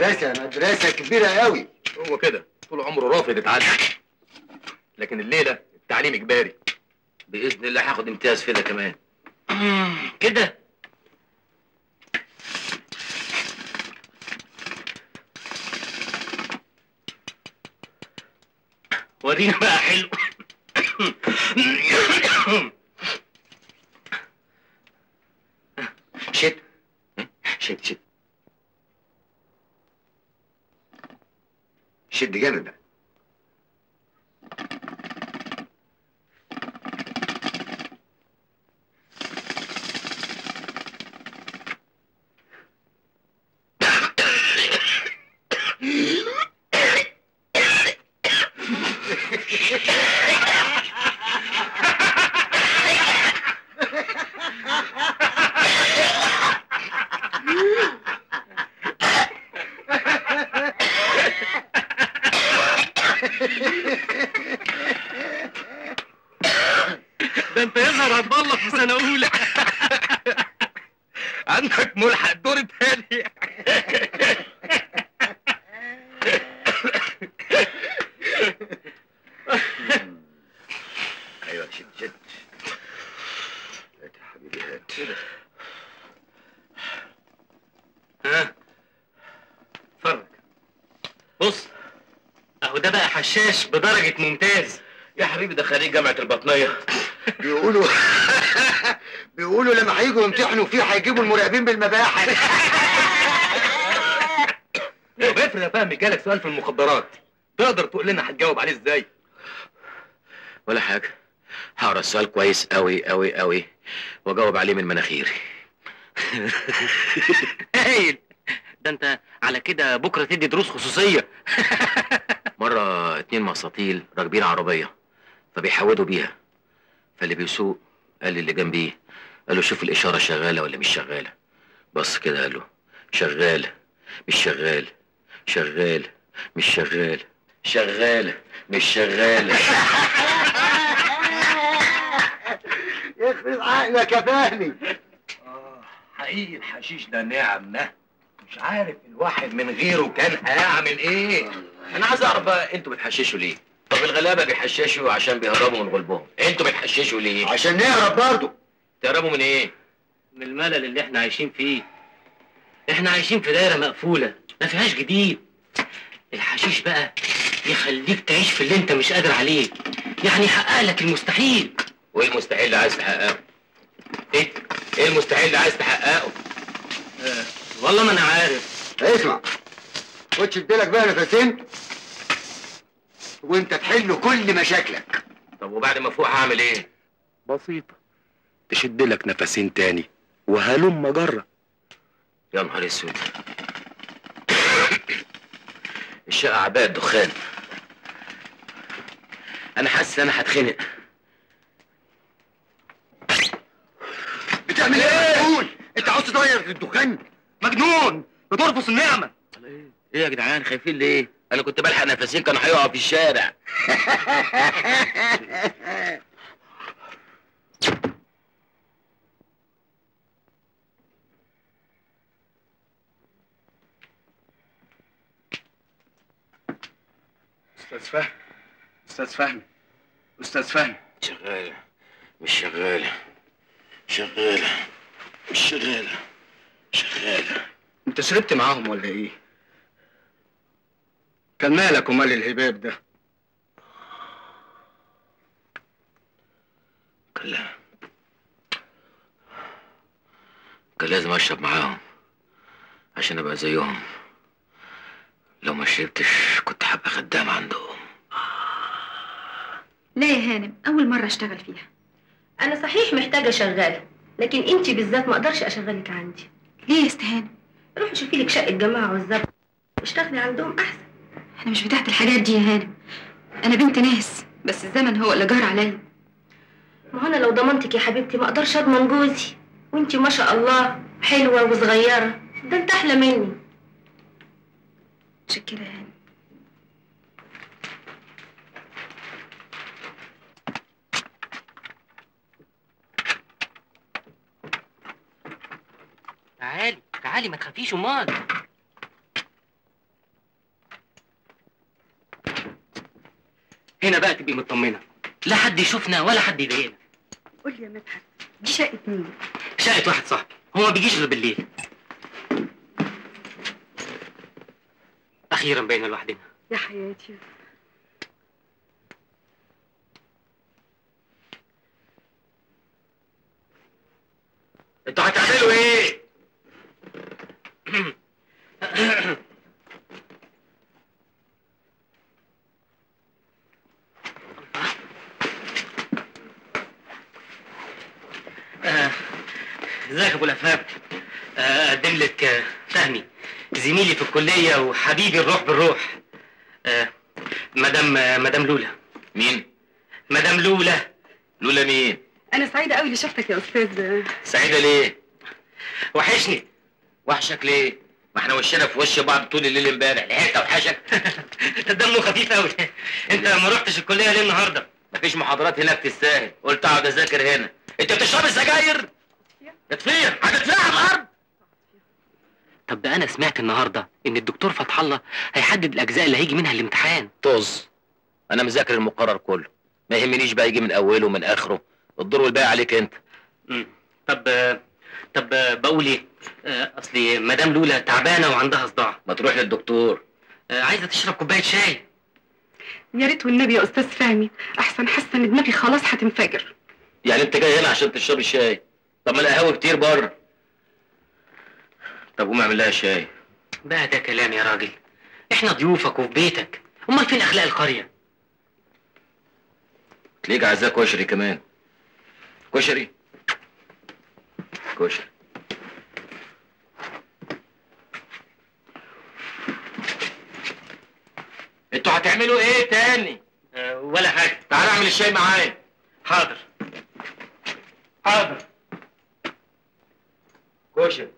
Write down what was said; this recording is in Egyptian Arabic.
مدرسة مدرسة كبيرة قوي هو كده طول عمره رافض يتعلم لكن الليله التعليم اجباري باذن الله هاخد امتياز في ده كمان كده ورينا بقى حلو شد شد شد شد جامد بقى ده انت يظهر هتبلط في سنه اولى عندك ملحق الدور التاني ايوه شد شد هات يا حبيبي هات ها اتفرج بص اهو ده بقى حشاش بدرجة ممتاز يا حبيبي ده خريج جامعة البطنية بيقولوا بيقولوا لما هيجوا يمتحنوا فيه هيجيبوا المراقبين بالمباحث طب افرض يا فهمي جالك سؤال في المخدرات تقدر تقول لنا هتجاوب عليه ازاي ولا حاجة هقرا السؤال كويس قوي قوي قوي واجاوب عليه من مناخيري هايل ده انت على كده بكره تدي دروس خصوصيه مره اتنين مساطيل راكبين عربيه فبيحودوا بيها فاللي بيسوق قال لي اللي جنبيه قال له شوف الاشاره شغاله ولا مش شغاله بص كده قال له شغاله مش شغال شغال مش شغال شغاله مش شغاله يخرب عقلك يا فهمي حقيقي الحشيش ده نعمة مش عارف الواحد من غيره كان هيعمل ايه انا عايز اعرف بقى انتوا بتحششوا ليه طب الغلابه بيحششوا عشان بيهربوا من غلبهم انتوا بتحششوا ليه عشان نهرب برضه تهربوا من ايه من الملل اللي احنا عايشين فيه احنا عايشين في دايره مقفوله ما فيهاش جديد الحشيش بقى يخليك تعيش في اللي انت مش قادر عليه يعني يحقق لك المستحيل وايه المستحيل اللي عايز تحققه ايه ايه المستحيل اللي عايز تحققه آه. والله ما انا عارف اسمع خد شد لك بقى نفسين وانت تحل كل مشاكلك طب وبعد ما فوق هعمل ايه بسيطة تشد لك نفسين تاني وهلم جرة يا نهار اسود الشقة عباء دخان انا حاسس ان انا هتخنق بتعمل ايه مسؤول انت عاوز تغير الدخان مجنون بترفض النعمة ايه يا جدعان خايفين ليه انا كنت بلحق نفسين كانوا هيقعوا في الشارع استاذ فهمي استاذ فهمي استاذ فهمي شغالة مش شغالة شغالة مش شغالة شغالة انت شربت معاهم ولا ايه كان مالك ومال الهباب ده كان لا- كان لازم اشرب معاهم عشان ابقى زيهم لو ما شربتش كنت هبقى خدام عندهم لا يا هانم أول مرة أشتغل فيها انا صحيح محتاجه شغاله لكن انت بالذات ما اقدرش اشغلك عندي ليه يا استهانة؟ روحي شوفي لك شقه جماعه والزبط اشتغلي عندهم احسن أنا مش بتاعت الحاجات دي يا هانم أنا بنت ناس بس الزمن هو اللي جار عليا ما هو انا لو ضمنتك يا حبيبتي ما اقدرش اضمن جوزي وانت ما شاء الله حلوه وصغيره ده انت احلى مني متشكرة يا هانم تعالي تعالي ما تخافيش امال هنا بقى تبقي مطمنه لا حد يشوفنا ولا حد يضايقنا قول لي يا مدحت دي شقه مين شقه واحد صاحبي هو ما بيجيش غير بالليل اخيرا بقينا لوحدنا يا حياتي انتوا هتعملوا ايه؟ آه، ازيك يا ابو الافهام آه، اقدم لك آه، فهمي زميلي في الكليه وحبيبي الروح بالروح آه، مدام آه، مدام لولا مين؟ مدام لولا لولا مين؟ انا سعيده قوي اللي شفتك يا استاذ سعيدة ليه؟ وحشني وحشك ليه؟ ما احنا وشنا في وش بعض طول الليل امبارح لحقت اوحشك دمه خفيف قوي انت ما رحتش الكليه ليه النهارده مفيش محاضرات هناك تستاهل قلت اقعد اذاكر هنا انت بتشرب سجاير؟ اطفيها هتطفيها على الارض طب ده انا سمعت النهارده ان الدكتور فتح الله هيحدد الاجزاء اللي هيجي منها الامتحان طز انا مذاكر المقرر كله ما يهمنيش بقى يجي من اوله ومن اخره الدور والباقي عليك انت مم. طب آه، طب آه، بقول ايه آه، اصلي مدام لولا تعبانه وعندها صداع ما تروح للدكتور آه، عايزه تشرب كوبايه شاي يا ريت والنبي يا استاذ فهمي احسن حاسه ان دماغي خلاص هتنفجر يعني انت جاي هنا عشان تشرب الشاي طب ما القهاوي كتير بره طب قوم اعمل لها شاي بقى ده كلام يا راجل احنا ضيوفك وفي بيتك امال فين اخلاق القريه تلاقيك عايزاه كشري كمان كشري كشري انتوا هتعملوا ايه تاني آه، ولا حاجه تعال اعمل الشاي معايا حاضر حاضر كشري